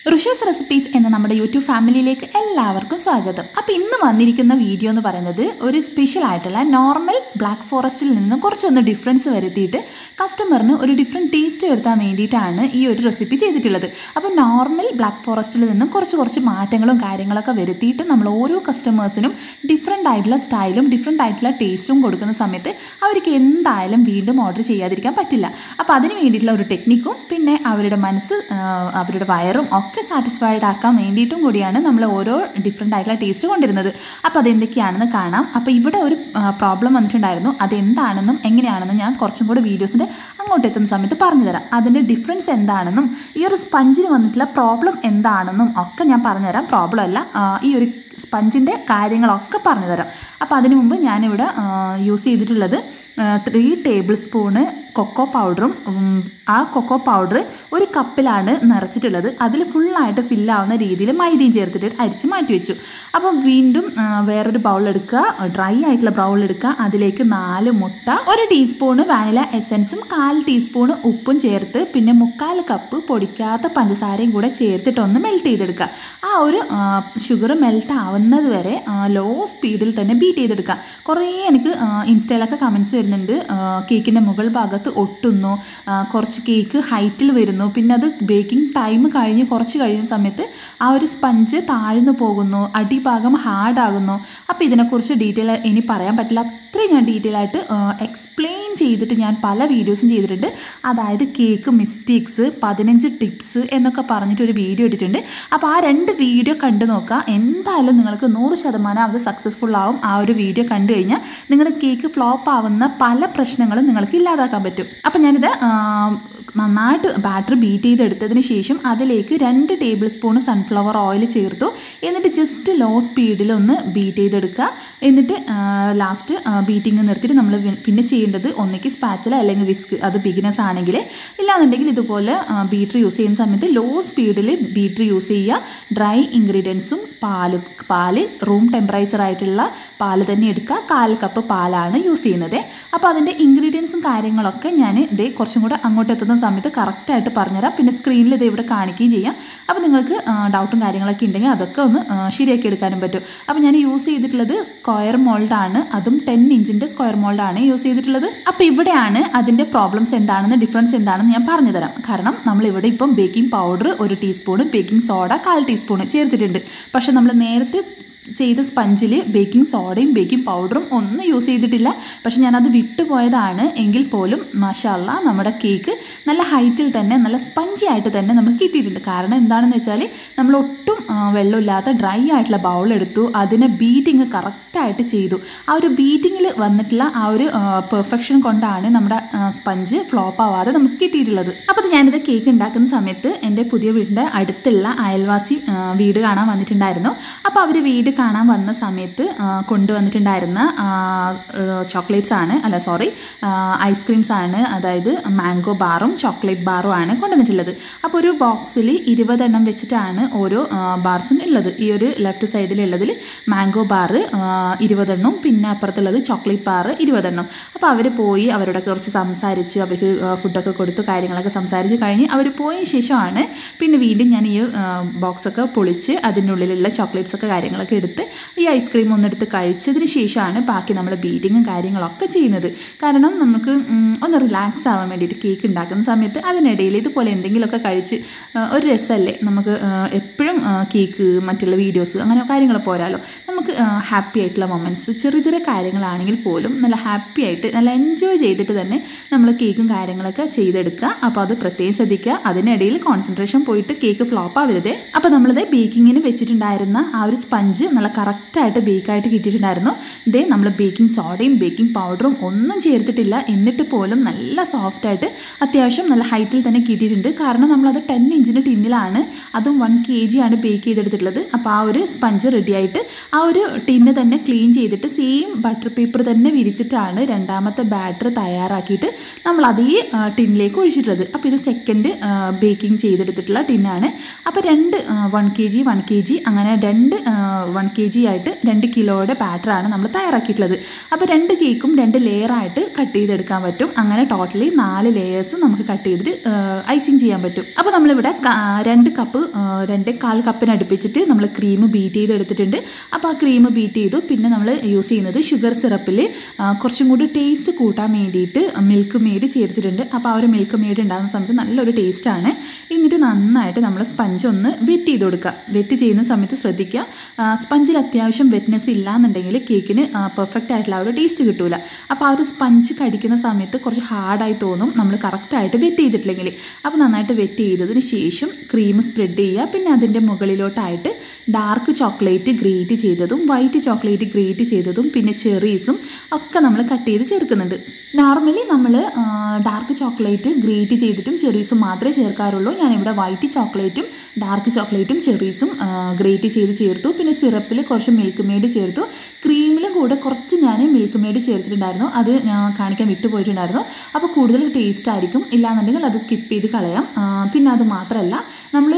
ഋഷസ് recipes എന്ന നമ്മുടെ YouTube ഫാമിലിയിലേക്ക് എല്ലാവർക്കും സ്വാഗതം അപ്പോൾ ഇന്ന് വന്നിരിക്കുന്ന വീഡിയോ എന്ന് പറയുന്നത് ഒരു സ്പെഷ്യൽ ആയിട്ടുള്ള നോർമൽ ബ്ലാക്ക് ഫോറസ്റ്റിൽ നിന്ന് കുറച്ചൊന്ന് ഡിഫറൻസ് വരുത്തിയിട്ട് കസ്റ്റമറിന് ഒരു ഡിഫറെൻറ്റ് ടേസ്റ്റ് വരുത്താൻ വേണ്ടിയിട്ടാണ് ഈ ഒരു റെസിപ്പി ചെയ്തിട്ടുള്ളത് അപ്പോൾ നോർമൽ ബ്ലാക്ക് ഫോറസ്റ്റിൽ നിന്നും കുറച്ച് കുറച്ച് മാറ്റങ്ങളും കാര്യങ്ങളൊക്കെ വരുത്തിയിട്ട് നമ്മൾ ഓരോ കസ്റ്റമേഴ്സിനും ഡിഫറെൻ്റ് ആയിട്ടുള്ള സ്റ്റൈലും ഡിഫറെൻ്റ് ആയിട്ടുള്ള ടേസ്റ്റും കൊടുക്കുന്ന സമയത്ത് അവർക്ക് എന്തായാലും വീണ്ടും ഓർഡർ ചെയ്യാതിരിക്കാൻ പറ്റില്ല അപ്പോൾ അതിന് വേണ്ടിയിട്ടുള്ള ഒരു ടെക്നിക്കും പിന്നെ അവരുടെ മനസ്സ് ആ, അവരുടെ വയറും ഒക്കെ സാറ്റിസ്ഫൈഡ് ആക്കാൻ വേണ്ടിയിട്ടും കൂടിയാണ് നമ്മൾ ഓരോ ഡിഫറെൻ്റ് ആയിട്ടുള്ള ടേസ്റ്റ് കൊണ്ടിരുന്നത് അപ്പോൾ അതെന്തൊക്കെയാണെന്ന് കാണാം അപ്പോൾ ഇവിടെ ഒരു പ്രോബ്ലം വന്നിട്ടുണ്ടായിരുന്നു അതെന്താണെന്നും എങ്ങനെയാണെന്നും ഞാൻ കുറച്ചും കൂടെ വീഡിയോസിൻ്റെ അങ്ങോട്ട് എത്തുന്ന സമയത്ത് പറഞ്ഞു തരാം അതിൻ്റെ ഡിഫറൻസ് എന്താണെന്നും ഈ ഒരു സ്പഞ്ചിന് വന്നിട്ടുള്ള പ്രോബ്ലം എന്താണെന്നും ഒക്കെ ഞാൻ പറഞ്ഞുതരാം പ്രോബ്ലം അല്ല ആ, ഈ ഒരു സ്പഞ്ചിൻ്റെ കാര്യങ്ങളൊക്കെ പറഞ്ഞു തരാം അപ്പോൾ അതിന് മുമ്പ് ഞാനിവിടെ യൂസ് ചെയ്തിട്ടുള്ളത് ത്രീ ടേബിൾ സ്പൂണ് കൊക്കോ പൗഡറും ഉം, ആ കൊക്കോ പൗഡർ ഒരു കപ്പിലാണ് നിറച്ചിട്ടുള്ളത് അതിൽ ഫുള്ളായിട്ട് ഫില്ലാവുന്ന രീതിയിൽ മൈദയും ചേർത്തിട്ട് അരിച്ച് മാറ്റി വെച്ചു അപ്പോൾ വീണ്ടും ആ, വേറൊരു ബൗൾ എടുക്കുക ഡ്രൈ ആയിട്ടുള്ള ബൗൾ എടുക്കുക അതിലേക്ക് നാല് മുട്ട ഒരു ടീസ്പൂണ് വാനില എസൻസും കാൽ ടീസ്പൂണ് ഉപ്പും ചേർത്ത് പിന്നെ മുക്കാൽ കപ്പ് പൊടിക്കാത്ത പഞ്ചസാരയും കൂടെ ചേർത്തിട്ട് ഒന്ന് മെൽറ്റ് ചെയ്തെടുക്കുക ആ ഒരു ഷുഗർ മെൽറ്റ് ആവുന്നത് വരെ ലോ സ്പീഡിൽ തന്നെ ബീറ്റ് ചെയ്തെടുക്കുക കുറേ എനിക്ക് ആ, ഇൻസ്റ്റയിലൊക്കെ കമൻസ് വരുന്നുണ്ട് കേക്കിൻ്റെ മുകൾ ഭാഗത്ത് ഒട്ടുന്നു ആ, കുറച്ച് കേക്ക് ഹൈറ്റിൽ വരുന്നു പിന്നെ അത് ബേക്കിംഗ് ടൈം കഴിഞ്ഞ് കുറച്ച് കഴിയുന്ന സമയത്ത് ആ ഒരു സ്പഞ്ച് താഴ്ന്നു പോകുന്നു അടിഭാഗം ഹാർഡാകുന്നു അപ്പോൾ ഇതിനെക്കുറിച്ച് ഡീറ്റെയിൽ ഇനി പറയാൻ പറ്റില്ല അത്രയും ഞാൻ ഡീറ്റെയിൽ ആയിട്ട് എക്സ്പ്ലെയിൻ ചെയ്തിട്ട് ഞാൻ പല വീഡിയോസും ചെയ്തിട്ടുണ്ട് അതായത് കേക്ക് മിസ്റ്റേക്സ് പതിനഞ്ച് ടിപ്സ് എന്നൊക്കെ പറഞ്ഞിട്ട് ഒരു വീഡിയോ ഇട്ടിട്ടുണ്ട് അപ്പോൾ ആ രണ്ട് വീഡിയോ കണ്ടു നോക്കുക എന്തായാലും നിങ്ങൾക്ക് നൂറ് ശതമാനം അത് സക്സസ്ഫുൾ ആവും ആ ഒരു വീഡിയോ കണ്ടു കഴിഞ്ഞാൽ നിങ്ങളുടെ കേക്ക് ഫ്ലോപ്പ് ആവുന്ന പല പ്രശ്നങ്ങളും നിങ്ങൾക്ക് ഇല്ലാതാക്കാൻ പറ്റും അപ്പം ഞാനിത് ആ, നന്നായിട്ട് ബാറ്റർ ബീറ്റ് ചെയ്തെടുത്തതിന് ശേഷം അതിലേക്ക് രണ്ട് ടേബിൾ സ്പൂൺ സൺഫ്ലവർ ഓയിൽ ചേർത്തു എന്നിട്ട് ജസ്റ്റ് ലോ സ്പീഡിൽ ഒന്ന് ബീറ്റ് ചെയ്തെടുക്കുക എന്നിട്ട് ലാസ്റ്റ് ബീറ്റിംഗ് നിർത്തിയിട്ട് നമ്മൾ പിന്നെ ചെയ്യേണ്ടത് ഒന്നിക്ക് സ്പാച്ചില അല്ലെങ്കിൽ വിസ്ക് അത് ബിഗിനേഴ്സ് ആണെങ്കിൽ ഇല്ലാന്നുണ്ടെങ്കിൽ ഇതുപോലെ ബീറ്റർ യൂസ് ചെയ്യുന്ന സമയത്ത് ലോ സ്പീഡിൽ ബീറ്റർ യൂസ് ചെയ്യുക ഡ്രൈ ഇൻഗ്രീഡിയൻസും പാലും പാല് റൂം ടെമ്പറേച്ചർ ആയിട്ടുള്ള പാല് തന്നെ എടുക്കുക കാൽ കപ്പ് പാലാണ് യൂസ് ചെയ്യുന്നത് അപ്പോൾ അതിൻ്റെ ഇൻഗ്രീഡിയൻസും കാര്യങ്ങളൊക്കെ ഞാൻ ഇതേ കുറച്ചും കൂടെ അങ്ങോട്ട് എത്തുന്ന സമയത്ത് കറക്റ്റായിട്ട് പറഞ്ഞുതരാം പിന്നെ സ്ക്രീനിൽ ഇത് ഇവിടെ കാണിക്കുകയും ചെയ്യാം അപ്പോൾ നിങ്ങൾക്ക് ഡൗട്ടും കാര്യങ്ങളൊക്കെ ഉണ്ടെങ്കിൽ അതൊക്കെ ഒന്ന് ആ, ശരിയാക്കി എടുക്കാനും പറ്റും അപ്പോൾ ഞാൻ യൂസ് ചെയ്തിട്ടുള്ളത് സ്ക്വയർ മോൾഡാണ് അതും ടെൻ ഇഞ്ചിൻ്റെ സ്ക്വയർ മോൾഡാണ് യൂസ് ചെയ്തിട്ടുള്ളത് അപ്പോൾ ഇവിടെയാണ് അതിൻ്റെ പ്രോബ്ലംസ് എന്താണെന്ന് ഡിഫറൻസ് എന്താണെന്ന് ഞാൻ പറഞ്ഞു തരാം കാരണം നമ്മളിവിടെ ഇപ്പം ബേക്കിംഗ് പൗഡർ ഒരു ടീസ്പൂണ് ബേക്കിംഗ് സോഡ കാൽ ടീസ്പൂണ് ചേർത്തിട്ടുണ്ട് പക്ഷേ നമ്മൾ നേരത്തെ ചെയ്ത സ്പഞ്ചിൽ ബേക്കിംഗ് സോഡയും ബേക്കിംഗ് പൗഡറും ഒന്നും യൂസ് ചെയ്തിട്ടില്ല പക്ഷെ ഞാനത് വിട്ടുപോയതാണ് എങ്കിൽ പോലും മാഷാല്ല നമ്മുടെ കേക്ക് നല്ല ഹൈറ്റിൽ തന്നെ നല്ല സ്പഞ്ചി ആയിട്ട് തന്നെ നമുക്ക് കിട്ടിയിട്ടുണ്ട് കാരണം എന്താണെന്ന് വെച്ചാൽ നമ്മൾ ഒട്ടും ആ, വെള്ളമില്ലാത്ത ഡ്രൈ ആയിട്ടുള്ള ബൗൾ എടുത്തു അതിനെ ബീറ്റിങ് കറക്റ്റായിട്ട് ചെയ്തു ആ ഒരു ബീറ്റിങ്ങിൽ വന്നിട്ടുള്ള ആ ഒരു പെർഫെക്ഷൻ കൊണ്ടാണ് നമ്മുടെ സ്പഞ്ച് ഫ്ലോപ്പ് ആവാതെ നമുക്ക് കിട്ടിയിട്ടുള്ളത് അപ്പോൾ അത് ഞാനിത് കേക്ക് ഉണ്ടാക്കുന്ന സമയത്ത് എൻ്റെ പുതിയ വീടിൻ്റെ അടുത്തുള്ള അയൽവാസി ആ, വീട് കാണാൻ വന്നിട്ടുണ്ടായിരുന്നു അപ്പോൾ അവർ വീട് കാണാൻ വന്ന സമയത്ത് ആ, കൊണ്ടുവന്നിട്ടുണ്ടായിരുന്ന ചോക്ലേറ്റ്സ് ആണ് അല്ല സോറി ഐസ്ക്രീംസ് ആണ് അതായത് മാംഗോ ബാറും ചോക്ലേറ്റ് ബാറും ആണ് കൊണ്ടുവന്നിട്ടുള്ളത് അപ്പോൾ ഒരു ബോക്സിൽ ഇരുപതെണ്ണം വെച്ചിട്ടാണ് ഓരോ ബാർസും ഉള്ളത് ഈ ഒരു ലെഫ്റ്റ് സൈഡിലുള്ളതിൽ മാംഗോ ബാറ് ഇരുപതെണ്ണം പിന്നെ അപ്പുറത്തുള്ളത് ചോക്ലേറ്റ് ബാറ് ഇരുപതെണ്ണം അപ്പോൾ അവർ പോയി അവരോട് കുറച്ച് സംസാരിച്ച് അവർക്ക് ഫുഡൊക്കെ കൊടുത്തു കാര്യങ്ങളൊക്കെ സംസാരിച്ച് കഴിഞ്ഞ് അവർ പോയ ശേഷമാണ് പിന്നെ വീണ്ടും ഞാൻ ഈ ബോക്സൊക്കെ പൊളിച്ച് അതിൻ്റെ ഉള്ളിലുള്ള ചോക്ലേറ്റ്സ് ഒക്കെ കാര്യങ്ങളൊക്കെ എടുത്ത് ഈ ഐസ്ക്രീം ഒന്നെടുത്ത് കഴിച്ചതിന് ശേഷമാണ് ബാക്കി നമ്മൾ ബീറ്റിങ്ങും കാര്യങ്ങളൊക്കെ ചെയ്യുന്നത് കാരണം നമുക്ക് ഉം, ഒന്ന് റിലാക്സ് ആവാൻ വേണ്ടിയിട്ട് കേക്ക് ഉണ്ടാക്കുന്ന സമയത്ത് അതിനിടയിൽ ഇതുപോലെ എന്തെങ്കിലുമൊക്കെ കഴിച്ച് ആ, ഒരു രസമല്ലേ നമുക്ക് ആ, എപ്പോഴും ആ, കേക്ക് മറ്റുള്ള വീഡിയോസ് അങ്ങനെ കാര്യങ്ങൾ പോരാലോ നമുക്ക് ഹാപ്പി ആയിട്ടുള്ള മൊമെൻറ്റ്സ് ചെറിയ ചെറിയ കാര്യങ്ങളാണെങ്കിൽ പോലും നല്ല ഹാപ്പി ആയിട്ട് നല്ല എൻജോയ് ചെയ്തിട്ട് തന്നെ നമ്മൾ കേക്കും കാര്യങ്ങളൊക്കെ ചെയ്തെടുക്കുക അപ്പോൾ അത് പ്രത്യേകം ശ്രദ്ധിക്കുക അതിനിടയിൽ കോൺസെൻട്രേഷൻ പോയിട്ട് കേക്ക് ഫ്ലോപ്പ് ആവരുതേ അപ്പോൾ നമ്മളിത് ബേക്കിങ്ങിന് വെച്ചിട്ടുണ്ടായിരുന്ന ആ ഒരു സ്പഞ്ച് നല്ല കറക്റ്റായിട്ട് ബേക്കായിട്ട് കിട്ടിയിട്ടുണ്ടായിരുന്നു ഇതേ നമ്മൾ ബേക്കിംഗ് സോഡയും ബേക്കിംഗ് പൗഡറും ഒന്നും ചേർത്തിട്ടില്ല എന്നിട്ട് പോലും നല്ല സോഫ്റ്റായിട്ട് അത്യാവശ്യം നല്ല ഹൈറ്റിൽ തന്നെ കിട്ടിയിട്ടുണ്ട് കാരണം നമ്മളത് ടെൻ ഇഞ്ചിൻ്റെ ടിന്നിലാണ് അതും വൺ കെ ജി ആണ് ബേക്ക് ചെയ്തെടുത്തിട്ടുള്ളത് അപ്പോൾ ആ ഒരു സ്പഞ്ച് റെഡി ആയിട്ട് ആ ഒരു ടിന്ന് തന്നെ ക്ലീൻ ചെയ്തിട്ട് സെയിം ബട്ടർ പേപ്പർ തന്നെ വിരിച്ചിട്ടാണ് രണ്ടാമത്തെ ബാറ്റർ തയ്യാറാക്കിയിട്ട് നമ്മൾ അതേ ആ, ടിന്നിലേക്ക് ഒഴിച്ചിട്ടുള്ളത് അപ്പോൾ ഇത് സെക്കൻഡ് ബേക്കിംഗ് ചെയ്തെടുത്തിട്ടുള്ള ടിന്നാണ് അപ്പോൾ രണ്ട് one K G one K G അങ്ങനെ രണ്ട് വൺ വൺ കെ ജി ആയിട്ട് രണ്ട് കിലോയുടെ ബാറ്ററാണ് നമ്മൾ തയ്യാറാക്കിയിട്ടുള്ളത് അപ്പോൾ രണ്ട് കേക്കും രണ്ട് ലെയറായിട്ട് കട്ട് ചെയ്തെടുക്കാൻ പറ്റും അങ്ങനെ ടോട്ടലി നാല് ലെയേഴ്സ് നമുക്ക് കട്ട് ചെയ്തിട്ട് ഐസിങ് ചെയ്യാൻ പറ്റും അപ്പോൾ നമ്മളിവിടെ ക- രണ്ട് കപ്പ് രണ്ട് കാൽ കപ്പിന് അടുപ്പിച്ചിട്ട് നമ്മൾ ക്രീം ബീറ്റ് ചെയ്തെടുത്തിട്ടുണ്ട് അപ്പോൾ ആ ക്രീം ബീറ്റ് ചെയ്തു പിന്നെ നമ്മൾ യൂസ് ചെയ്യുന്നത് ഷുഗർ സിറപ്പിൽ കുറച്ചും കൂടി ടേസ്റ്റ് കൂട്ടാൻ വേണ്ടിയിട്ട് മിൽക്ക് മെയ്ഡ് ചേർത്തിട്ടുണ്ട് അപ്പോൾ ആ ഒരു മിൽക്ക് മെയ്ഡ് ഉണ്ടാകുന്ന സമയത്ത് നല്ലൊരു ടേസ്റ്റാണ് എന്നിട്ട് നന്നായിട്ട് നമ്മൾ സ്പഞ്ച് ഒന്ന് വെറ്റ് ചെയ്ത് കൊടുക്കുക വെറ്റ് ചെയ്യുന്ന സമയത്ത് ശ്രദ്ധിക്കുക സ്പഞ്ചിൽ അത്യാവശ്യം വെറ്റ്നെസ് ഇല്ലാന്നുണ്ടെങ്കിൽ കേക്കിന് പെർഫെക്റ്റ് ആയിട്ടുള്ള ആ ഒരു ടേസ്റ്റ് കിട്ടൂല അപ്പോൾ ആ ഒരു സ്പഞ്ച് കടിക്കുന്ന സമയത്ത് കുറച്ച് ഹാർഡായി തോന്നും നമ്മൾ കറക്റ്റായിട്ട് വെറ്റ് ചെയ്തിട്ടില്ലെങ്കിൽ അപ്പോൾ നന്നായിട്ട് വെറ്റ് ചെയ്തതിന് ശേഷം ക്രീം സ്പ്രെഡ് ചെയ്യുക പിന്നെ അതിൻ്റെ മുകളിലോട്ടായിട്ട് ഡാർക്ക് ചോക്ലേറ്റ് ഗ്രേറ്റ് ചെയ്തതും വൈറ്റ് ചോക്ലേറ്റ് ഗ്രേറ്റ് ചെയ്തതും പിന്നെ ചെറീസും ഒക്കെ നമ്മൾ കട്ട് ചെയ്ത് ചേർക്കുന്നുണ്ട് നോർമലി നമ്മൾ ഡാർക്ക് ചോക്ലേറ്റ് ഗ്രേറ്റ് ചെയ്തിട്ടും ചെറീസും മാത്രമേ ചേർക്കാറുള്ളൂ ഞാനിവിടെ വൈറ്റ് ചോക്ലേറ്റും ഡാർക്ക് ചോക്ലേറ്റും ചെറീസും ഗ്രേറ്റ് ചെയ്ത് ചേർത്തു പിന്നെ സിറപ്പിൽ കുറച്ച് മിൽക്ക് മെയ്ഡ് ചേർത്തു ക്രീമിലും കൂടെ കുറച്ച് ഞാൻ മിൽക്ക് മെയ്ഡ് ചേർത്തിട്ടുണ്ടായിരുന്നു അത് ഞാൻ കാണിക്കാൻ വിട്ടുപോയിട്ടുണ്ടായിരുന്നു അപ്പോൾ കൂടുതൽ ടേസ്റ്റ് ആയിരിക്കും ഇല്ലാന്നുണ്ടെങ്കിൽ അത് സ്കിപ്പ് ചെയ്ത് കളയാം ആ, പിന്നെ അത് മാത്രമല്ല നമ്മൾ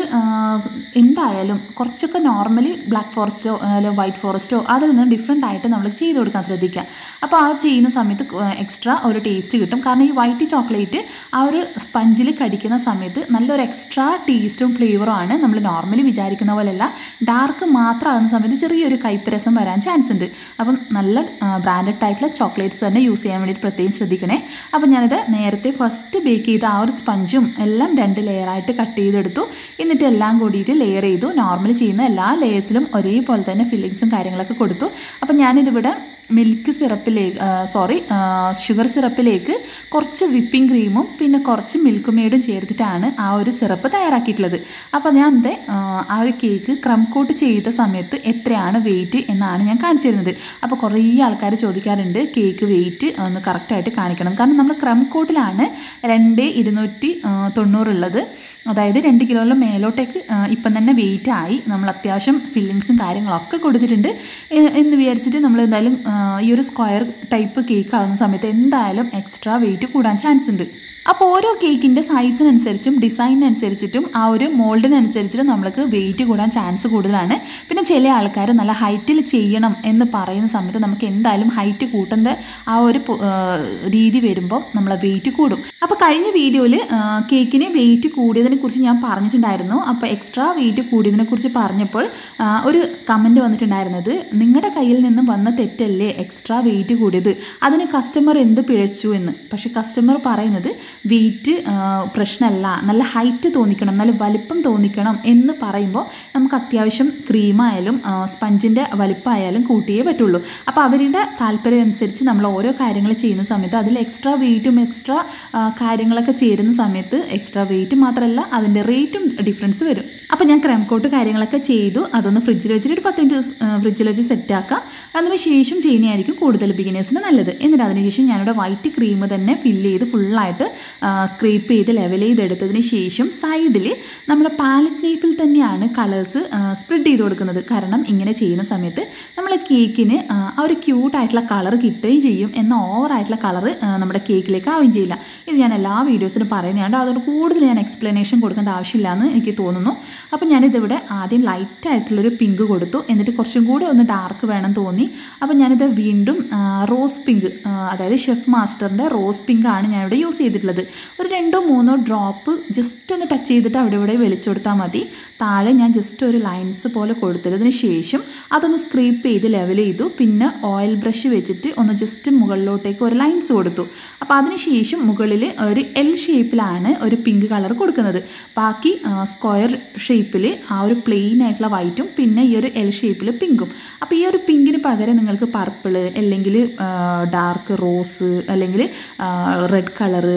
എന്തായാലും കുറച്ചൊക്കെ നോർമലി ബ്ലാക്ക് ഫോറസ്റ്റോ അല്ലെങ്കിൽ വൈറ്റ് ഫോറസ്റ്റോ അതിൽ നിന്ന് ഡിഫറെൻ്റ് ആയിട്ട് നമ്മൾ ചെയ്ത് കൊടുക്കാൻ ശ്രദ്ധിക്കുക അപ്പോൾ ആ ചെയ്യുന്ന സമയത്ത് എക്സ്ട്രാ ഒരു ടേസ്റ്റ് കിട്ടും കാരണം ഈ വൈറ്റ് ചോക്ലേറ്റ് ആ ഒരു സ്പഞ്ചിൽ കടിക്കുന്ന സമയത്ത് നല്ലൊരു എക്സ്ട്രാ ടേസ്റ്റും ഫ്ലേവറും ആണ് നമ്മൾ നോർമലി വിചാരിക്കുന്ന പോലെയല്ല ഡാർക്ക് മാത്രമാകുന്ന സമയത്ത് ചെറിയൊരു കയ്പ്പ് രസം വരാൻ ചാൻസ് ഉണ്ട് അപ്പം നല്ല ബ്രാൻഡഡ് ആയിട്ടുള്ള ചോക്ലേറ്റ്സ് തന്നെ യൂസ് ചെയ്യാൻ വേണ്ടിയിട്ട് പ്രത്യേകം ശ്രദ്ധിക്കണേ അപ്പം ഞാനിത് നേരത്തെ ഫസ്റ്റ് ബേക്ക് ചെയ്ത ആ ഒരു സ്പഞ്ചും എല്ലാം രണ്ട് ലെയറായിട്ട് കട്ട് ചെയ്തെടുത്തു എന്നിട്ട് എല്ലാം കൂടിയിട്ട് ലെയർ ചെയ്തു നോർമലി ചെയ്യുന്ന എല്ലാ ലെയേഴ്സിലും ഒരേപോലെ തന്നെ ഫില്ലിങ്സും കാര്യങ്ങളൊക്കെ കൊടുത്തു അപ്പം ഞാനിതിവിടെ മിൽക്ക് സിറപ്പിലേക്ക് സോറി ഷുഗർ സിറപ്പിലേക്ക് കുറച്ച് വിപ്പിംഗ് ക്രീമും പിന്നെ കുറച്ച് മിൽക്ക് മെയ്ഡും ചേർത്തിട്ടാണ് ആ ഒരു സിറപ്പ് തയ്യാറാക്കിയിട്ടുള്ളത് അപ്പോൾ ഞാൻ എൻ്റെ ആ ഒരു കേക്ക് ക്രം കോട്ട് ചെയ്ത സമയത്ത് എത്രയാണ് വെയിറ്റ് എന്നാണ് ഞാൻ കാണിച്ചു തരുന്നത് അപ്പോൾ കുറേ ആൾക്കാർ ചോദിക്കാറുണ്ട് കേക്ക് വെയിറ്റ് ഒന്ന് കറക്റ്റായിട്ട് കാണിക്കണം കാരണം നമ്മൾ ക്രം കോട്ടിലാണ് രണ്ട് ഇരുന്നൂറ്റി തൊണ്ണൂറുള്ളത് അതായത് രണ്ട് കിലോയിലെ മേലോട്ടേക്ക് ആ, ഇപ്പം തന്നെ വെയിറ്റ് ആയി നമ്മൾ അത്യാവശ്യം ഫില്ലിങ്സും കാര്യങ്ങളൊക്കെ കൊടുത്തിട്ടുണ്ട് എ- എന്ന് വിചാരിച്ചിട്ട് നമ്മൾ എന്തായാലും ആ, ഈ ഒരു സ്ക്വയർ ടൈപ്പ് കേക്ക് ആകുന്ന സമയത്ത് എന്തായാലും എക്സ്ട്രാ വെയിറ്റ് കൂടാൻ ചാൻസ് ഉണ്ട് അപ്പോൾ ഓരോ കേക്കിൻ്റെ സൈസിനനുസരിച്ചും ഡിസൈനിനനുസരിച്ചിട്ടും ആ ഒരു മോൾഡിനനുസരിച്ചിട്ടും നമ്മൾക്ക് വെയിറ്റ് കൂടാൻ ചാൻസ് കൂടുതലാണ് പിന്നെ ചില ആൾക്കാർ നല്ല ഹൈറ്റിൽ ചെയ്യണം എന്ന് പറയുന്ന സമയത്ത് നമുക്ക് എന്തായാലും ഹൈറ്റ് കൂട്ടേണ്ട ആ ഒരു പൊ- ആ, രീതി വരുമ്പോൾ നമ്മളെ വെയിറ്റ് കൂടും അപ്പോൾ കഴിഞ്ഞ വീഡിയോയിൽ കേക്കിന് വെയിറ്റ് കൂടിയതിനെ കുറിച്ച് ഞാൻ പറഞ്ഞിട്ടുണ്ടായിരുന്നു അപ്പോൾ എക്സ്ട്രാ വെയിറ്റ് കൂടിയതിനെ കുറിച്ച് പറഞ്ഞപ്പോൾ ആ, ഒരു കമൻറ്റ് വന്നിട്ടുണ്ടായിരുന്നത് നിങ്ങളുടെ കയ്യിൽ നിന്നും വന്ന തെറ്റല്ലേ എക്സ്ട്രാ വെയിറ്റ് കൂടിയത് അതിന് കസ്റ്റമർ എന്ത് പിഴച്ചു എന്ന് പക്ഷേ കസ്റ്റമർ പറയുന്നത് വെയിറ്റ് പ്രശ്നമല്ല നല്ല ഹൈറ്റ് തോന്നിക്കണം നല്ല വലിപ്പം തോന്നിക്കണം എന്ന് പറയുമ്പോൾ നമുക്ക് അത്യാവശ്യം ക്രീമായാലും സ്പഞ്ചിൻ്റെ വലിപ്പമായാലും കൂട്ടിയേ പറ്റുള്ളൂ അപ്പോൾ അവരുടെ താല്പര്യം അനുസരിച്ച് നമ്മൾ ഓരോ കാര്യങ്ങൾ ചെയ്യുന്ന സമയത്ത് അതിൽ എക്സ്ട്രാ വെയിറ്റും എക്സ്ട്രാ കാര്യങ്ങളൊക്കെ ചേരുന്ന സമയത്ത് എക്സ്ട്രാ വെയിറ്റ് മാത്രമല്ല അതിൻ്റെ റേറ്റും ഡിഫറൻസ് വരും അപ്പോൾ ഞാൻ ക്രം കോട്ട് കാര്യങ്ങളൊക്കെ ചെയ്തു അതൊന്ന് ഫ്രിഡ്ജിൽ വെച്ചിട്ട് ഒരു പത്ത് മിനിറ്റ് ഫ്രിഡ്ജിൽ വെച്ച് സെറ്റ് ആക്കാം അതിന് ശേഷം ചെയ്യുന്നതായിരിക്കും കൂടുതൽ ബിഗിനേഴ്സിന് നല്ലത് എന്നിട്ട് അതിനുശേഷം ഞാനിവിടെ വൈറ്റ് ക്രീം തന്നെ ഫില്ല് ചെയ്ത് ഫുള്ളായിട്ട് സ്ക്രേപ്പ് ചെയ്ത് ലെവൽ ചെയ്തെടുത്തതിന് ശേഷം സൈഡിൽ നമ്മുടെ പാലറ്റ് നൈഫിൽ തന്നെയാണ് കളേഴ്സ് സ്പ്രെഡ് ചെയ്ത് കൊടുക്കുന്നത് കാരണം ഇങ്ങനെ ചെയ്യുന്ന സമയത്ത് നമ്മൾ കേക്കിന് ആ ഒരു ക്യൂട്ടായിട്ടുള്ള കളർ കിട്ടുകയും ചെയ്യും എന്ന ഓവറായിട്ടുള്ള കളർ നമ്മുടെ കേക്കിലേക്ക് ആവുകയും ചെയ്യില്ല ഇത് ഞാൻ എല്ലാ വീഡിയോസിലും പറയുന്നതാണ് അതുകൊണ്ട് കൂടുതൽ ഞാൻ എക്സ്പ്ലനേഷൻ കൊടുക്കേണ്ട ആവശ്യമില്ല എന്ന് എനിക്ക് തോന്നുന്നു അപ്പോൾ ഞാനിതിവിടെ ആദ്യം ലൈറ്റ് ആയിട്ടുള്ളൊരു പിങ്ക് കൊടുത്തു എന്നിട്ട് കുറച്ചും കൂടി ഒന്ന് ഡാർക്ക് വേണം തോന്നി അപ്പോൾ ഞാനിത് വീണ്ടും ആ, റോസ് പിങ്ക് ആ, അതായത് ഷെഫ് മാസ്റ്ററിൻ്റെ റോസ് പിങ്ക് ആണ് ഞാനിവിടെ യൂസ് ചെയ്തിട്ടുള്ളത് ഒരു രണ്ടോ മൂന്നോ ഡ്രോപ്പ് ജസ്റ്റ് ഒന്ന് ടച്ച് ചെയ്തിട്ട് അവിടെ ഇവിടെ വലിച്ചു കൊടുത്താൽ മതി താഴെ ഞാൻ ജസ്റ്റ് ഒരു ലൈൻസ് പോലെ കൊടുത്തതിന് ശേഷം അതൊന്ന് സ്ക്രീപ്പ് ചെയ്ത് ലെവൽ ചെയ്തു പിന്നെ ഓയിൽ ബ്രഷ് വെച്ചിട്ട് ഒന്ന് ജസ്റ്റ് മുകളിലോട്ടേക്ക് ഒരു ലൈൻസ് കൊടുത്തു അപ്പോൾ അതിനുശേഷം മുകളിൽ ഒരു എൽ ഷേപ്പിലാണ് ഒരു പിങ്ക് കളർ കൊടുക്കുന്നത് ബാക്കി സ്ക്വയർ ഷേപ്പിൽ ആ ഒരു പ്ലെയിൻ ആയിട്ടുള്ള വൈറ്റും പിന്നെ ഈ ഒരു എൽ ഷേപ്പിൽ പിങ്കും അപ്പോൾ ഈ ഒരു പിങ്കിന് പകരം നിങ്ങൾക്ക് പർപ്പിള് അല്ലെങ്കിൽ ഡാർക്ക് റോസ് അല്ലെങ്കിൽ റെഡ് കളറ്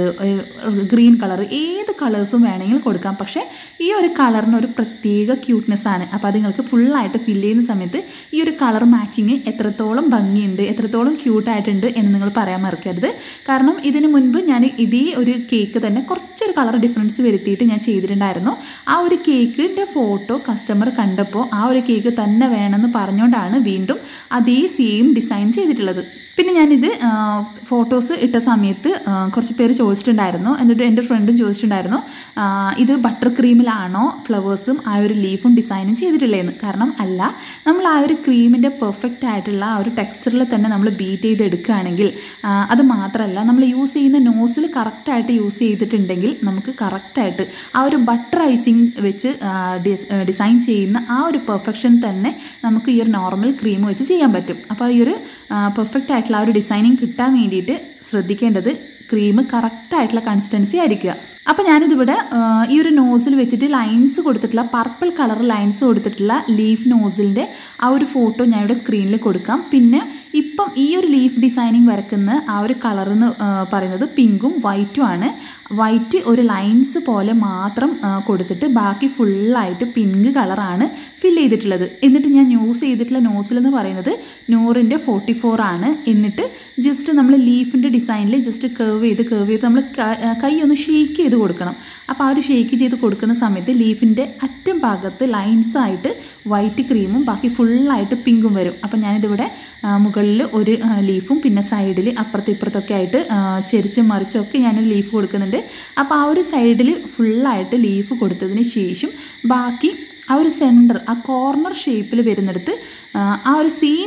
ഗ്രീൻ കളർ ഏത് കളേഴ്സും വേണമെങ്കിൽ കൊടുക്കാം പക്ഷേ ഈ ഒരു കളറിന് ഒരു പ്രത്യേക ക്യൂട്ട്നെസ് ആണ് അപ്പോൾ അത് നിങ്ങൾക്ക് ഫുള്ളായിട്ട് ഫില്ല് ചെയ്യുന്ന സമയത്ത് ഈ ഒരു കളർ മാച്ചിങ് എത്രത്തോളം ഭംഗിയുണ്ട് എത്രത്തോളം ക്യൂട്ടായിട്ടുണ്ട് എന്ന് നിങ്ങൾ പറയാൻ മറക്കരുത് കാരണം ഇതിന് മുൻപ് ഞാൻ ഇതേ ഒരു കേക്ക് തന്നെ കുറച്ച് കുറച്ചൊരു കളർ ഡിഫറൻസ് വരുത്തിയിട്ട് ഞാൻ ചെയ്തിട്ടുണ്ടായിരുന്നു ആ ഒരു കേക്കിൻ്റെ ഫോട്ടോ കസ്റ്റമർ കണ്ടപ്പോൾ ആ ഒരു കേക്ക് തന്നെ വേണമെന്ന് പറഞ്ഞുകൊണ്ടാണ് വീണ്ടും അതേ സെയിം ഡിസൈൻ ചെയ്തിട്ടുള്ളത് പിന്നെ ഞാനിത് ഫോട്ടോസ് ഇട്ട സമയത്ത് ആ, കുറച്ച് പേര് ചോദിച്ചിട്ടുണ്ടായിരുന്നു എന്നിട്ട് എൻ്റെ ഫ്രണ്ടും ചോദിച്ചിട്ടുണ്ടായിരുന്നു ആ, ഇത് ബട്ടർ ക്രീമിലാണോ ഫ്ലവേഴ്സും ആ ഒരു ലീഫും ഡിസൈനും ചെയ്തിട്ടുള്ളതെന്ന് കാരണം അല്ല നമ്മൾ ആ ഒരു ക്രീമിൻ്റെ പെർഫെക്റ്റ് ആയിട്ടുള്ള ആ ഒരു ടെക്സ്ചറിൽ തന്നെ നമ്മൾ ബീറ്റ് ചെയ്ത് എടുക്കുകയാണെങ്കിൽ ആ, അത് മാത്രമല്ല നമ്മൾ യൂസ് ചെയ്യുന്ന നോസിൽ കറക്റ്റായിട്ട് യൂസ് ചെയ്തിട്ടുണ്ടെങ്കിൽ നമുക്ക് കറക്റ്റായിട്ട് ആ ഒരു ബട്ടർ ഐസിങ് വെച്ച് ആ, ഡിസ്- ആ, ഡിസൈൻ ചെയ്യുന്ന ആ ഒരു പെർഫെക്ഷൻ തന്നെ നമുക്ക് ഈ ഒരു നോർമൽ ക്രീം വെച്ച് ചെയ്യാൻ പറ്റും അപ്പോൾ ഈ ഒരു പെർഫെക്റ്റ് ആയിട്ടുള്ള ആ ഒരു ഡിസൈനിങ് കിട്ടാൻ വേണ്ടിയിട്ട് ശ്രദ്ധിക്കേണ്ടത് ക്രീം കറക്റ്റ് ആയിട്ടുള്ള കൺസിസ്റ്റൻസി ആയിരിക്കുക അപ്പോൾ ഞാനിതിവിടെ ആ, ഈ ഒരു നോസിൽ വെച്ചിട്ട് ലൈൻസ് കൊടുത്തിട്ടുള്ള പർപ്പിൾ കളർ ലൈൻസ് കൊടുത്തിട്ടുള്ള ലീഫ് നോസിലിൻ്റെ ആ ഒരു ഫോട്ടോ ഞാൻ ഇവിടെ സ്ക്രീനിൽ കൊടുക്കാം പിന്നെ ഇപ്പം ഈ ഒരു ലീഫ് ഡിസൈനിങ് വരക്കുന്ന ആ ഒരു കളർ എന്ന് ആ, പറയുന്നത് പിങ്കും വൈറ്റും ആണ് വൈറ്റ് ഒരു ലൈൻസ് പോലെ മാത്രം ആ, കൊടുത്തിട്ട് ബാക്കി ഫുള്ളായിട്ട് പിങ്ക് കളറാണ് ഫിൽ ചെയ്തിട്ടുള്ളത് എന്നിട്ട് ഞാൻ യൂസ് ചെയ്തിട്ടുള്ള നോസിൽ എന്ന് പറയുന്നത് നൂറിൻ്റെ ഫോർട്ടി ഫോർ ആണ് എന്നിട്ട് ജസ്റ്റ് നമ്മൾ ലീഫിൻ്റെ ഡിസൈനിൽ ജസ്റ്റ് കേർവ് ചെയ്ത് കേർവ് ചെയ്ത് നമ്മൾ കൈ ഒന്ന് ഷെയ്ക്ക് ചെയ്ത് കൊടുക്കണം അപ്പോൾ ആ ഒരു ഷെയ്ക്ക് ചെയ്ത് കൊടുക്കുന്ന സമയത്ത് ലീഫിൻ്റെ അറ്റം ഭാഗത്ത് ലൈൻസ് ആയിട്ട് വൈറ്റ് ക്രീമും ബാക്കി ഫുള്ളായിട്ട് പിങ്കും വരും അപ്പോൾ ഞാനിതിവിടെ മുകളിൽ ഒരു ആ, ലീഫും പിന്നെ സൈഡിൽ അപ്പുറത്തും ഇപ്പുറത്തൊക്കെ ആയിട്ട് ആ, ചെരിച്ചും മറിച്ചൊക്കെ ഞാൻ ലീഫ് കൊടുക്കുന്നുണ്ട് അപ്പോൾ ആ ഒരു സൈഡിൽ ഫുള്ളായിട്ട് ലീഫ് കൊടുത്തതിന് ശേഷം ബാക്കി ആ ഒരു സെൻറ്റർ ആ കോർണർ ഷേപ്പിൽ വരുന്നിടത്ത് ആ, ആ ഒരു സെയിം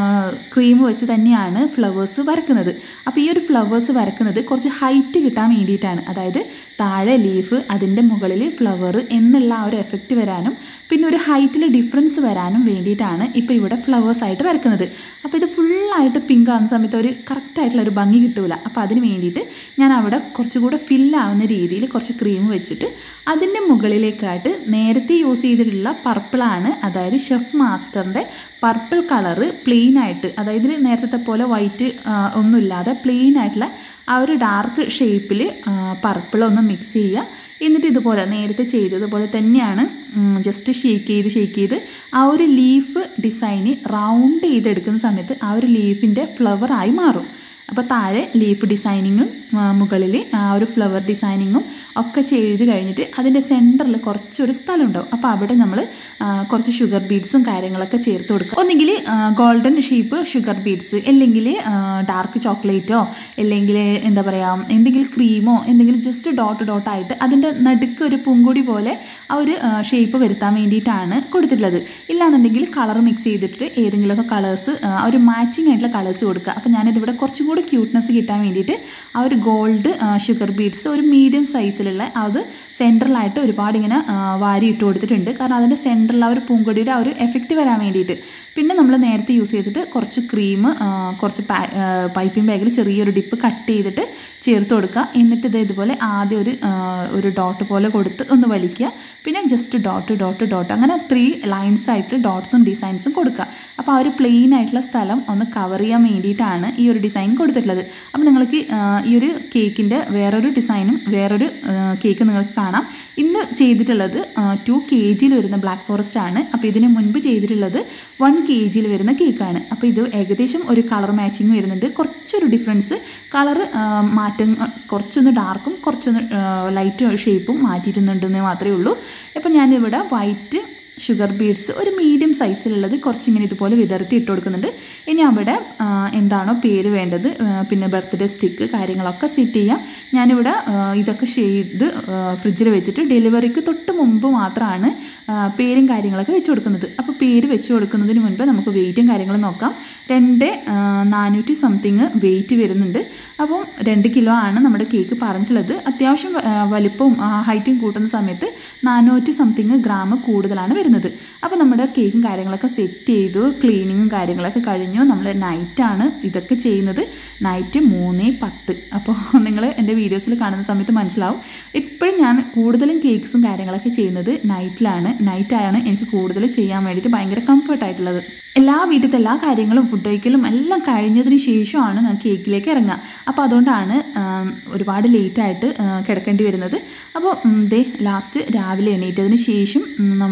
ക്രീം വെച്ച് തന്നെയാണ് ഫ്ലവേഴ്സ് വരക്കുന്നത് അപ്പോൾ ഈ ഒരു ഫ്ലവേഴ്സ് വരക്കുന്നത് കുറച്ച് ഹൈറ്റ് കിട്ടാൻ വേണ്ടിയിട്ടാണ് അതായത് താഴെ ലീഫ് അതിൻ്റെ മുകളിൽ ഫ്ലവർ എന്നുള്ള ആ ഒരു എഫക്റ്റ് വരാനും പിന്നെ ഒരു ഹൈറ്റിൽ ഡിഫറൻസ് വരാനും വേണ്ടിയിട്ടാണ് ഇപ്പോൾ ഇവിടെ ഫ്ലവേഴ്സ് ആയിട്ട് വരക്കുന്നത് അപ്പോൾ ഇത് ഫുള്ളായിട്ട് പിങ്ക് ആവുന്ന സമയത്ത് ഒരു കറക്റ്റായിട്ടുള്ള ഒരു ഭംഗി കിട്ടൂല അപ്പോൾ അതിന് വേണ്ടിയിട്ട് ഞാൻ അവിടെ കുറച്ചുകൂടെ ഫില്ലാവുന്ന രീതിയിൽ കുറച്ച് ക്രീം വെച്ചിട്ട് അതിൻ്റെ മുകളിലേക്കായിട്ട് നേരത്തെ യൂസ് ചെയ്തിട്ടുള്ള പർപ്പിളാണ് അതായത് ഷെഫ് മാസ്റ്ററിൻ്റെ പർപ്പിൾ കളറ് പ്ലെയിൻ ആയിട്ട് അതായത് ഇതിൽ നേരത്തെ പോലെ വൈറ്റ് ഒന്നുമില്ലാതെ പ്ലെയിൻ ആയിട്ടുള്ള ആ ഒരു ഡാർക്ക് ഷേപ്പിൽ പർപ്പിൾ ഒന്ന് മിക്സ് ചെയ്യുക എന്നിട്ട് ഇതുപോലെ നേരത്തെ ചെയ്തതുപോലെ തന്നെയാണ് ജസ്റ്റ് ഷേക്ക് ചെയ്ത് ഷേക്ക് ചെയ്ത് ആ ഒരു ലീഫ് ഡിസൈന് റൗണ്ട് ചെയ്തെടുക്കുന്ന സമയത്ത് ആ ഒരു ലീഫിൻ്റെ ഫ്ലവർ ആയി മാറും അപ്പോൾ താഴെ ലീഫ് ഡിസൈനിങ്ങും മുകളിൽ ആ ഒരു ഫ്ലവർ ഡിസൈനിങ്ങും ഒക്കെ ചെയ്ത് കഴിഞ്ഞിട്ട് അതിൻ്റെ സെൻറ്ററിൽ കുറച്ചൊരു സ്ഥലം ഉണ്ടാവും അപ്പോൾ അവിടെ നമ്മൾ കുറച്ച് ഷുഗർ ബീഡ്സും കാര്യങ്ങളൊക്കെ ചേർത്ത് കൊടുക്കുക ഒന്നെങ്കിൽ ഗോൾഡൻ ഷേപ്പ് ഷുഗർ ബീഡ്സ് അല്ലെങ്കിൽ ഡാർക്ക് ചോക്ലേറ്റോ അല്ലെങ്കിൽ എന്താ പറയുക എന്തെങ്കിലും ക്രീമോ എന്തെങ്കിലും ജസ്റ്റ് ഡോട്ട് ഡോട്ടായിട്ട് അതിൻ്റെ നടുക്ക് ഒരു പൂങ്കൊടി പോലെ ആ ഒരു ഷേപ്പ് വരുത്താൻ വേണ്ടിയിട്ടാണ് കൊടുത്തിട്ടുള്ളത് ഇല്ലാന്നുണ്ടെങ്കിൽ കളർ മിക്സ് ചെയ്തിട്ട് ഏതെങ്കിലുമൊക്കെ കളേഴ്സ് ആ ഒരു മാച്ചിങ് ആയിട്ടുള്ള കളേഴ്സ് കൊടുക്കുക അപ്പോൾ ഞാനിതിവിടെ കുറച്ചും കൂടി ക്യൂട്ട്നെസ് കിട്ടാൻ വേണ്ടിയിട്ട് ആ ഒരു ഗോൾഡ് ഷുഗർ ബീഡ്സ് ഒരു മീഡിയം സൈസിലുള്ള അത് സെൻട്രലായിട്ട് ഒരുപാട് ഇങ്ങനെ ആ, വാരി ഇട്ട് കൊടുത്തിട്ടുണ്ട് കാരണം അതിൻ്റെ സെൻട്രൽ ആ ഒരു പൂങ്കൊടിയുടെ ആ ഒരു എഫക്റ്റ് വരാൻ വേണ്ടിയിട്ട് പിന്നെ നമ്മൾ നേരത്തെ യൂസ് ചെയ്തിട്ട് കുറച്ച് ക്രീം കുറച്ച് പൈപ്പിംഗ് ബാഗിൽ ചെറിയൊരു ഡിപ്പ് കട്ട് ചെയ്തിട്ട് ചേർത്ത് കൊടുക്കുക എന്നിട്ട് ഇത് ഇതുപോലെ ആദ്യം ഒരു ആ, ഒരു ഡോട്ട് പോലെ കൊടുത്ത് ഒന്ന് വലിക്കുക പിന്നെ ജസ്റ്റ് ഡോട്ട് ഡോട്ട് ഡോട്ട് അങ്ങനെ ത്രീ ലൈൻസ് ആയിട്ട് ഡോട്ട്സും ഡിസൈൻസും കൊടുക്കുക അപ്പോൾ ആ ഒരു പ്ലെയിൻ ആയിട്ടുള്ള സ്ഥലം ഒന്ന് കവർ ചെയ്യാൻ വേണ്ടിയിട്ടാണ് ഈ ഒരു ഡിസൈൻ കൊടുത്തിട്ടുള്ളത് അപ്പോൾ നിങ്ങൾക്ക് ആ, ഈ ഒരു കേക്കിൻ്റെ വേറൊരു ഡിസൈനും വേറൊരു കേക്ക് നിങ്ങൾക്ക് കാണാം ഇന്ന് ചെയ്തിട്ടുള്ളത് ടു കെ ജിയിൽ വരുന്ന ബ്ലാക്ക് ഫോറസ്റ്റ് ആണ് അപ്പോൾ ഇതിന് മുൻപ് ചെയ്തിട്ടുള്ളത് വൺ കെ ജിയിൽ വരുന്ന കേക്കാണ് അപ്പോൾ ഇത് ഏകദേശം ഒരു കളർ മാച്ചിങ് വരുന്നുണ്ട് കുറച്ചൊരു ഡിഫറൻസ് കളർ മാറ്റം കുറച്ചൊന്ന് ഡാർക്കും കുറച്ചൊന്ന് ലൈറ്റ് ഷേപ്പും മാറ്റിയിട്ടുണ്ടെന്ന് മാത്രമേ ഉള്ളൂ അപ്പോൾ ഞാനിവിടെ വൈറ്റ് ഷുഗർ ബീഡ്സ് ഒരു മീഡിയം സൈസിലുള്ളത് കുറച്ചിങ്ങനെ ഇതുപോലെ വിതർത്തി ഇട്ട് കൊടുക്കുന്നുണ്ട് ഇനി അവിടെ ആ, എന്താണോ പേര് വേണ്ടത് ആ, പിന്നെ ബർത്ത്ഡേ സ്റ്റിക്ക് കാര്യങ്ങളൊക്കെ സെറ്റ് ചെയ്യാം ഞാനിവിടെ ആ, ഇതൊക്കെ ചെയ്ത് ഫ്രിഡ്ജിൽ വെച്ചിട്ട് ഡെലിവറിക്ക് തൊട്ട് മുമ്പ് മാത്രമാണ് ആ, പേരും കാര്യങ്ങളൊക്കെ വെച്ച് കൊടുക്കുന്നത് അപ്പോൾ പേര് വെച്ച് കൊടുക്കുന്നതിന് മുൻപ് നമുക്ക് വെയിറ്റും കാര്യങ്ങളും നോക്കാം രണ്ട് ആ, നാനൂറ്റി സംതിങ് വെയിറ്റ് വരുന്നുണ്ട് അപ്പം രണ്ട് കിലോ ആണ് നമ്മുടെ കേക്ക് പറഞ്ഞിട്ടുള്ളത് അത്യാവശ്യം ആ, വലിപ്പവും ആ, ഹൈറ്റും കൂട്ടുന്ന സമയത്ത് നാനൂറ്റി സംതിങ് ഗ്രാം കൂടുതലാണ് വരുന്നത് അപ്പോൾ നമ്മുടെ കേക്കും കാര്യങ്ങളൊക്കെ സെറ്റ് ചെയ്തു ക്ലീനിങ്ങും കാര്യങ്ങളൊക്കെ കഴിഞ്ഞു നമ്മൾ നൈറ്റാണ് ഇതൊക്കെ ചെയ്യുന്നത് നൈറ്റ് മൂന്ന് പത്ത് അപ്പോൾ നിങ്ങൾ എൻ്റെ വീഡിയോസിൽ കാണുന്ന സമയത്ത് മനസ്സിലാവും ഇപ്പോഴും ഞാൻ കൂടുതലും കേക്ക്സും കാര്യങ്ങളൊക്കെ ചെയ്യുന്നത് നൈറ്റിലാണ് നൈറ്റാണ് എനിക്ക് കൂടുതൽ ചെയ്യാൻ വേണ്ടിയിട്ട് ഭയങ്കര കംഫർട്ടായിട്ടുള്ളത് എല്ലാ വീട്ടിലത്തെ എല്ലാ കാര്യങ്ങളും ഫുഡ് കഴിക്കലും എല്ലാം കഴിഞ്ഞതിന് ശേഷമാണ് ഞാൻ കേക്കിലേക്ക് ഇറങ്ങുക അപ്പോൾ അതുകൊണ്ടാണ് ആം, ഒരുപാട് ലേറ്റായിട്ട് കിടക്കേണ്ടി വരുന്നത് അപ്പോൾ ഉം, ദേ ലാസ്റ്റ് രാവിലെ എണീറ്റതിന് ശേഷം ഉം, നമ്മളിവിടെ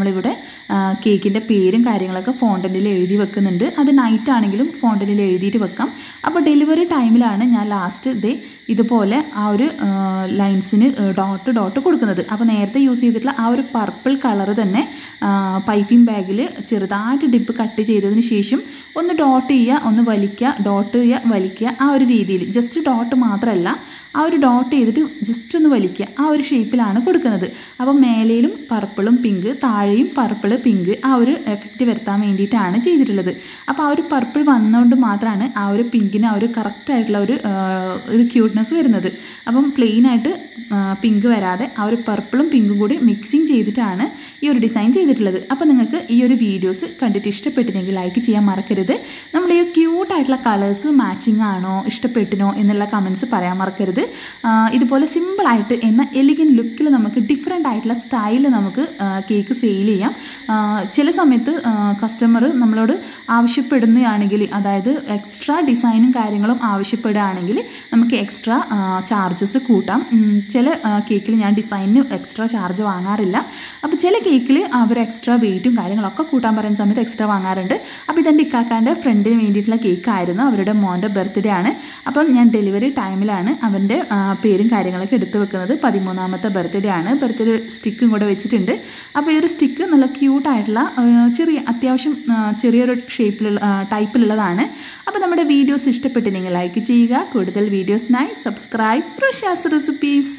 കേക്കിൻ്റെ പേരും കാര്യങ്ങളൊക്കെ ഫോണ്ടനിൽ എഴുതി വെക്കുന്നുണ്ട് അത് നൈറ്റ് ആണെങ്കിലും ഫോണ്ടനിൽ എഴുതിയിട്ട് വെക്കാം അപ്പോൾ ഡെലിവറി ടൈമിലാണ് ഞാൻ ലാസ്റ്റ് ഇതേ ഇതുപോലെ ആ ഒരു ലൈൻസിന് ഡോട്ട് ഡോട്ട് കൊടുക്കുന്നത് അപ്പോൾ നേരത്തെ യൂസ് ചെയ്തിട്ടുള്ള ആ ഒരു പർപ്പിൾ കളർ തന്നെ പൈപ്പിംഗ് ബാഗിൽ ചെറുതായിട്ട് ഡിപ്പ് കട്ട് ചെയ്തതിന് ശേഷം ഒന്ന് ഡോട്ട് ചെയ്യുക ഒന്ന് വലിക്കുക ഡോട്ട് ചെയ്യുക വലിക്കുക ആ ഒരു രീതിയിൽ ജസ്റ്റ് ഡോട്ട് മാത്രമല്ല ആ ഒരു ഡോട്ട് ചെയ്തിട്ട് ജസ്റ്റ് ഒന്ന് വലിക്കുക ആ ഒരു ഷേപ്പിലാണ് കൊടുക്കുന്നത് അപ്പം മേലയിലും പർപ്പിളും പിങ്ക് താഴെയും പർപ്പിൾ പിങ്ക് ആ ഒരു എഫക്റ്റ് വരുത്താൻ വേണ്ടിയിട്ടാണ് ചെയ്തിട്ടുള്ളത് അപ്പോൾ ആ ഒരു പർപ്പിൾ വന്നുകൊണ്ട് മാത്രമാണ് ആ ഒരു പിങ്കിന് ആ ഒരു കറക്റ്റ് ആയിട്ടുള്ള ഒരു ആ, ഒരു ക്യൂട്ട്നെസ് വരുന്നത് അപ്പം പ്ലെയിൻ ആയിട്ട് പിങ്ക് വരാതെ ആ ഒരു പർപ്പിളും പിങ്കും കൂടി മിക്സിങ് ചെയ്തിട്ടാണ് ഈ ഒരു ഡിസൈൻ ചെയ്തിട്ടുള്ളത് അപ്പോൾ നിങ്ങൾക്ക് ഈ ഒരു വീഡിയോസ് കണ്ടിട്ട് ഇഷ്ടപ്പെട്ടില്ലെങ്കിൽ ലൈക്ക് ചെയ്യാൻ മറക്കരുത് നമ്മൾ ഈ ക്യൂട്ടായിട്ടുള്ള കളേഴ്സ് മാച്ചിങ് ആണോ ഇഷ്ടപ്പെട്ടിനോ എന്നുള്ള കമൻസ് പറയാൻ മറക്കരുത് ആ, ഇതുപോലെ സിമ്പിളായിട്ട് എന്ന എലിഗൻ ലുക്കിൽ നമുക്ക് ഡിഫറെൻ്റ് ആയിട്ടുള്ള സ്റ്റൈലിൽ നമുക്ക് കേക്ക് സെയിൽ ചെയ്യാം ആ, ചില സമയത്ത് കസ്റ്റമർ നമ്മളോട് ആവശ്യപ്പെടുന്നതാണെങ്കിൽ അതായത് എക്സ്ട്രാ ഡിസൈനും കാര്യങ്ങളും ആവശ്യപ്പെടുകയാണെങ്കിൽ നമുക്ക് എക്സ്ട്രാ ചാർജസ് കൂട്ടാം ഉം, ചില കേക്കിൽ ഞാൻ ഡിസൈനിന് എക്സ്ട്രാ ചാർജ് വാങ്ങാറില്ല അപ്പോൾ ചില കേക്കിൽ അവർ എക്സ്ട്രാ വെയിറ്റും കാര്യങ്ങളൊക്കെ കൂട്ടാൻ പറയുന്ന സമയത്ത് എക്സ്ട്രാ വാങ്ങാറുണ്ട് അപ്പോൾ ഇതെൻ്റെ ഇക്കാക്കാൻ്റെ ഫ്രണ്ടിന് വേണ്ടിയിട്ടുള്ള കേക്കായിരുന്നു അവരുടെ മോൻ്റെ ബർത്ത്ഡേ ആണ് അപ്പം ഞാൻ ഡെലിവറി ടൈമിലാണ് അവൻ്റെ ആ, പേരും കാര്യങ്ങളൊക്കെ എടുത്ത് വെക്കുന്നത് പതിമൂന്നാമത്തെ ബർത്ത്ഡേ ആണ് ബർത്ത്ഡേ സ്റ്റിക്കും കൂടെ വെച്ചിട്ടുണ്ട് അപ്പോൾ ഈ ഒരു സ്റ്റിക്ക് നല്ല ക്യൂട്ടായിട്ടുള്ള ചെറിയ അത്യാവശ്യം ആ, ചെറിയൊരു ഷേപ്പിലുള്ള ടൈപ്പിലുള്ളതാണ് അപ്പോൾ നമ്മുടെ വീഡിയോസ് ഇഷ്ടപ്പെട്ട് നിങ്ങൾ ലൈക്ക് ചെയ്യുക കൂടുതൽ വീഡിയോസിനായി സബ്സ്ക്രൈബ് റഷ്യാസ് റെസിപ്പീസ്